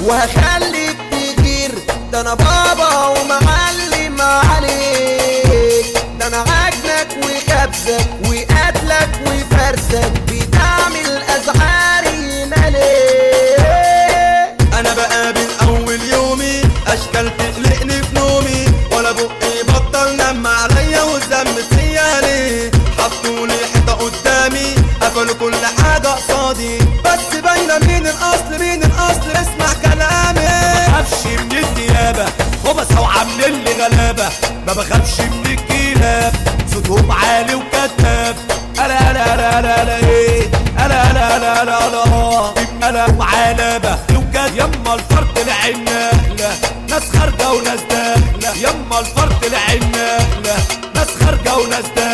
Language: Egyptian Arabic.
وهخليك تغير ده انا بابا ومعلم عليك ده انا عجنك وخبزك وقتلك وفرزك بتعمل ازعاري مالك انا بقابل اول يومي اشكال تقلقني في نومي ولا بقي بطل نم عليا والذنب فيا ليه حطولي حيطه قدامي قفلوا كل حاجه قصادي بس باينه مين الاصل مين الاصل اسمع كلامي بخافش من النيابة خبصة وعاملين لي غلابة ما بخافش من الكلاب صوتهم عالي وكتاب انا انا انا انا انا ايه انا انا انا انا انا انا وعلبة وكتاب يما الفرد العناقلة ناس خارجة وناس داخلة يما الفرد العناقلة ناس خارجة وناس داخلة